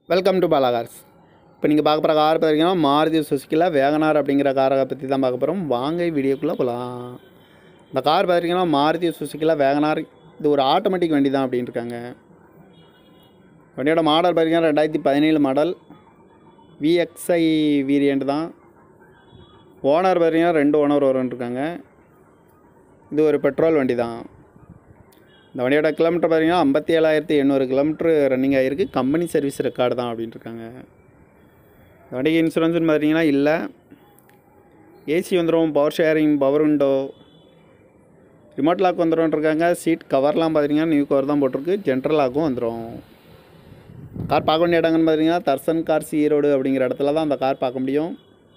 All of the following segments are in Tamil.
வெல்கம் டு பாலாகார்ஸ் இப்போ நீங்கள் பார்க்க போகிற கார் பார்த்தீங்கன்னா மாருதி சுசுக்கியில் வேகனார் அப்படிங்கிற காரை பற்றி தான் பார்க்க போகிறோம் வாங்க வீடியோக்குள்ளே போகலாம் இந்த கார் பார்த்தீங்கன்னா மாருதி சுசுக்கியில் வேகனார் இது ஒரு ஆட்டோமேட்டிக் வண்டி தான் அப்படின்னு இருக்காங்க வண்டியோட மாடல் பார்த்தீங்கன்னா ரெண்டாயிரத்தி பதினேழு மாடல் விஎக்ஸ்ஐ வேரியண்ட் தான் ஓனர் பார்த்தீங்கன்னா ரெண்டு ஓனர் வரும்னு இருக்காங்க இது ஒரு பெட்ரோல் வண்டி தான் இந்த வண்டியோட கிலோமீட்டர் பார்த்தீங்கன்னா ஐம்பத்தி ஏழாயிரத்தி எண்ணூறு கிலோமீட்ரு ரன்னிங் ஆகிருக்கு கம்பெனி சர்வீஸ் ரெக்கார்டு தான் அப்படின்ட்டு இருக்காங்க இந்த வண்டிக்கு இன்சூரன்ஸ்னு பார்த்தீங்கன்னா இல்லை ஏசி வந்துடும் power steering power window remote lock வந்துடும் இருக்காங்க சீட் கவர்லாம் பார்த்தீங்கன்னா நியூ கவர் தான் போட்டிருக்கு ஜென்ரல் லாக்கும் வந்துடும் கார் பார்க்க வேண்டிய இடங்கன்னு பார்த்தீங்கன்னா தர்சன் கார்ஸ் ஈரோடு அப்படிங்கிற இடத்துல தான் அந்த கார் பார்க்க முடியும்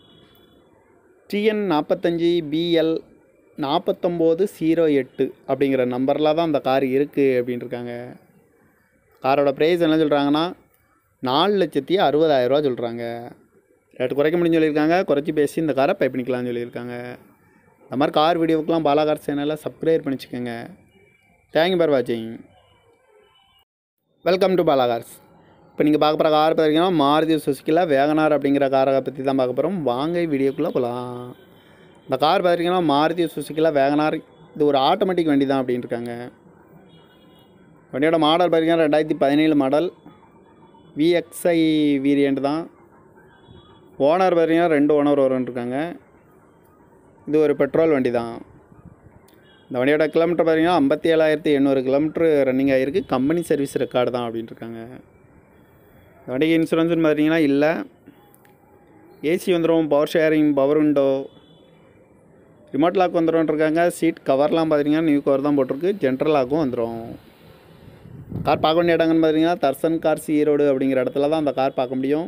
டிஎன் நாற்பத்தஞ்சி பிஎல் நாற்பத்தொம்போது ஜீரோ எட்டு அப்படிங்கிற நம்பரில் தான் அந்த கார் இருக்குது அப்படின்னு இருக்காங்க காரோட ப்ரைஸ் என்ன சொல்கிறாங்கன்னா நாலு லட்சத்தி அறுபதாயிரரூவா சொல்கிறாங்க ரேட்டு குறைக்க முடியும்னு சொல்லியிருக்காங்க குறைச்சி பேசி இந்த காரை பை பண்ணிக்கலாம்னு சொல்லியிருக்காங்க இந்த மாதிரி கார் வீடியோவுக்குலாம் பாலாகார் சேனலை சப்ஸ்கிரைப் பண்ணிச்சுக்கோங்க தேங்க்யூ பார் வாட்சிங் வெல்கம் டு பாலாகார்ஸ் இப்போ நீங்கள் பார்க்க போகிற கார் பார்த்தீங்கன்னா மாருதி சுசுக்கியில் வேகனார் அப்படிங்கிற காரை பற்றி தான் பார்க்க போகிறோம் வாங்க வீடியோக்குள்ளே போகலாம் இந்த கார் பார்த்தீங்கன்னா மாருதி சுசுக்கியில் வேகனார் இது ஒரு ஆட்டோமேட்டிக் வண்டி தான் அப்படின்னு இருக்காங்க வண்டியோட மாடல் பார்த்தீங்கன்னா ரெண்டாயிரத்தி பதினேழு மாடல் விஎக்ஸ்ஐ வேரியண்ட் தான் ஓனர் பார்த்தீங்கன்னா ரெண்டு ஓனர் வரும்னு இருக்காங்க இது ஒரு பெட்ரோல் வண்டி தான் இந்த வண்டியோட கிலோமீட்டர் பார்த்தீங்கன்னா ஐம்பத்தி ஏழாயிரத்தி எண்ணூறு கிலோமீட்ரு ரன்னிங் ஆகிருக்கு கம்பெனி சர்வீஸ் ரெக்கார்டு தான் அப்படின்னு இருக்காங்க இந்த வண்டிக்கு இன்சூரன்ஸ்னு பார்த்தீங்கன்னா இல்லை ஏசி வந்துடும் power steering power window remote lock வந்துடும் இருக்காங்க சீட் கவர்லாம் பார்த்தீங்கன்னா நியூ கவர் தான் போட்டிருக்கு ஜென்ரல் லாக்கும் வந்துடும் கார் பார்க்க வேண்டிய இடங்கன்னு பார்த்தீங்கன்னா தர்சன் கார்ஸ் ஈரோடு அப்படிங்கிற இடத்துல தான் அந்த கார் பார்க்க முடியும்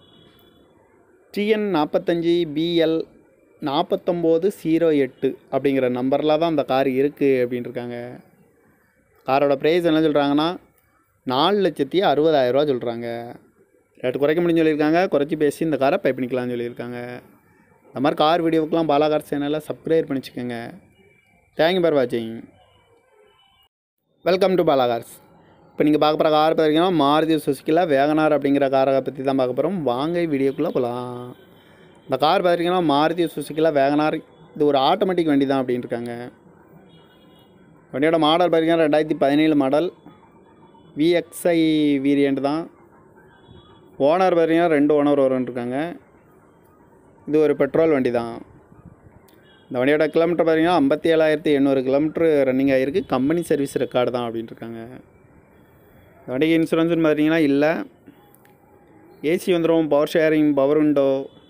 டிஎன் நாற்பத்தஞ்சி பிஎல் நாற்பத்தொம்போது ஜீரோ எட்டு அப்படிங்கிற நம்பரில் தான் அந்த கார் இருக்குது அப்படின்னு இருக்காங்க காரோட ப்ரைஸ் என்ன சொல்கிறாங்கன்னா நாலு லட்சத்தி அறுபதாயிரரூவா சொல்கிறாங்க ரேட்டு குறைக்க முடியும்னு சொல்லியிருக்காங்க குறைச்சி பேசி இந்த காரை பை பண்ணிக்கலாம்னு சொல்லியிருக்காங்க இந்த மாதிரி கார் வீடியோவுக்குலாம் பாலாகார் சேனலை சப்ஸ்கிரைப் பண்ணிச்சுக்கோங்க தேங்க்யூ பார் வாட்சிங் வெல்கம் டு பாலாகார்ஸ் இப்போ நீங்கள் பார்க்க போகிற கார் பார்த்தீங்கன்னா மாருதி சுசுக்கியில் வேகனார் அப்படிங்கிற காரை பற்றி தான் பார்க்க போகிறோம் வாங்க வீடியோக்குள்ளே போகலாம் இந்த கார் பார்த்தீங்கன்னா மாருதி சுசுக்கியில் வேகனார் இது ஒரு ஆட்டோமேட்டிக் வண்டி தான் அப்படின்னு இருக்காங்க வண்டியோட மாடல் பார்த்தீங்கன்னா ரெண்டாயிரத்தி பதினேழு மாடல் விஎக்ஸ்ஐ வேரியண்ட் தான் ஓனர் பார்த்தீங்கன்னா ரெண்டு ஓனர் வரும்னு இருக்காங்க இது ஒரு பெட்ரோல் வண்டி தான் இந்த வண்டியோட கிலோமீட்டர் பார்த்தீங்கன்னா ஐம்பத்தி ஏழாயிரத்தி எண்ணூறு கிலோமீட்ரு ரன்னிங் ஆகிருக்கு கம்பெனி சர்வீஸ் ரெக்கார்டு தான் அப்படின்னு இருக்காங்க இந்த வண்டிக்கு இன்சூரன்ஸ்னு பார்த்தீங்கன்னா இல்லை ஏசி வந்துடும் power steering power window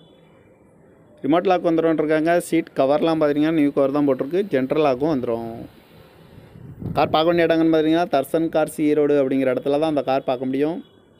remote lock வந்துடும் இருக்காங்க சீட் கவர்லாம் பார்த்தீங்கன்னா நியூ கவர் தான் போட்டிருக்கு ஜென்ரல் லாக்கும் வந்துடும் கார் பார்க்க வேண்டிய இடங்கன்னு பார்த்தீங்கன்னா தர்சன் கார்ஸ் ஈரோடு அப்படிங்கிற இடத்துல தான் அந்த கார் பார்க்க முடியும்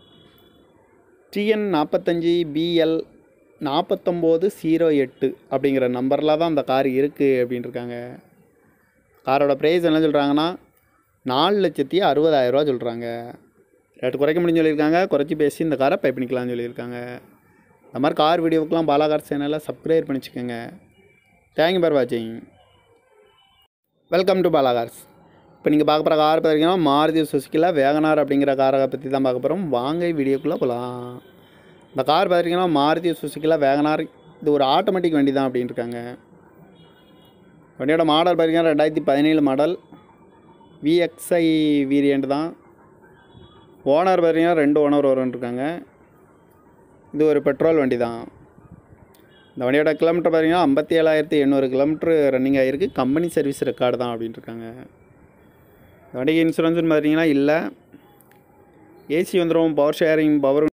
டிஎன் நாற்பத்தஞ்சி பிஎல் நாற்பத்தொம்போது ஜீரோ எட்டு அப்படிங்கிற நம்பரில் தான் அந்த கார் இருக்குது அப்படின்னு இருக்காங்க காரோட ப்ரைஸ் என்ன சொல்கிறாங்கன்னா நாலு லட்சத்தி அறுபதாயிரரூவா சொல்கிறாங்க ரேட்டு குறைக்க முடியும்னு சொல்லியிருக்காங்க குறைச்சி பேசி இந்த காரை பை பண்ணிக்கலாம்னு சொல்லியிருக்காங்க இந்த மாதிரி கார் வீடியோவுக்குலாம் பாலாகார் சேனலை சப்ஸ்கிரைப் பண்ணிச்சுக்கோங்க தேங்க்யூ பார் வாட்சிங் வெல்கம் டு பாலாகார்ஸ் இப்போ நீங்கள் பார்க்க போகிற கார் பார்த்தீங்கன்னா மாருதி சுசுக்கியில் வேகனார் அப்படிங்கிற காரை பற்றி தான் பார்க்க போகிறோம் வாங்க வீடியோக்குள்ளே போகலாம் இந்த கார் பார்த்தீங்கன்னா மாருதி சுசுக்கியில் வேகனார் இது ஒரு ஆட்டோமேட்டிக் வண்டி தான் அப்படின்னு இருக்காங்க வண்டியோட மாடல் பார்த்தீங்கன்னா ரெண்டாயிரத்தி பதினேழு மாடல் விஎக்ஸ்ஐ வேரியண்ட் தான் ஓனர் பார்த்தீங்கன்னா ரெண்டு ஓனர் வரும்னு இருக்காங்க இது ஒரு பெட்ரோல் வண்டி தான் இந்த வண்டியோட கிலோமீட்டர் பார்த்தீங்கன்னா ஐம்பத்தி ஏழாயிரத்தி எண்ணூறு கிலோமீட்ரு ரன்னிங் ஆகிருக்கு கம்பெனி சர்வீஸ் ரெக்கார்டு தான் அப்படின்னு இருக்காங்க இந்த வண்டிக்கு இன்சூரன்ஸ்னு பார்த்தீங்கன்னா இல்லை ஏசி வந்துடும் பவர் ஷேரிங் பவர்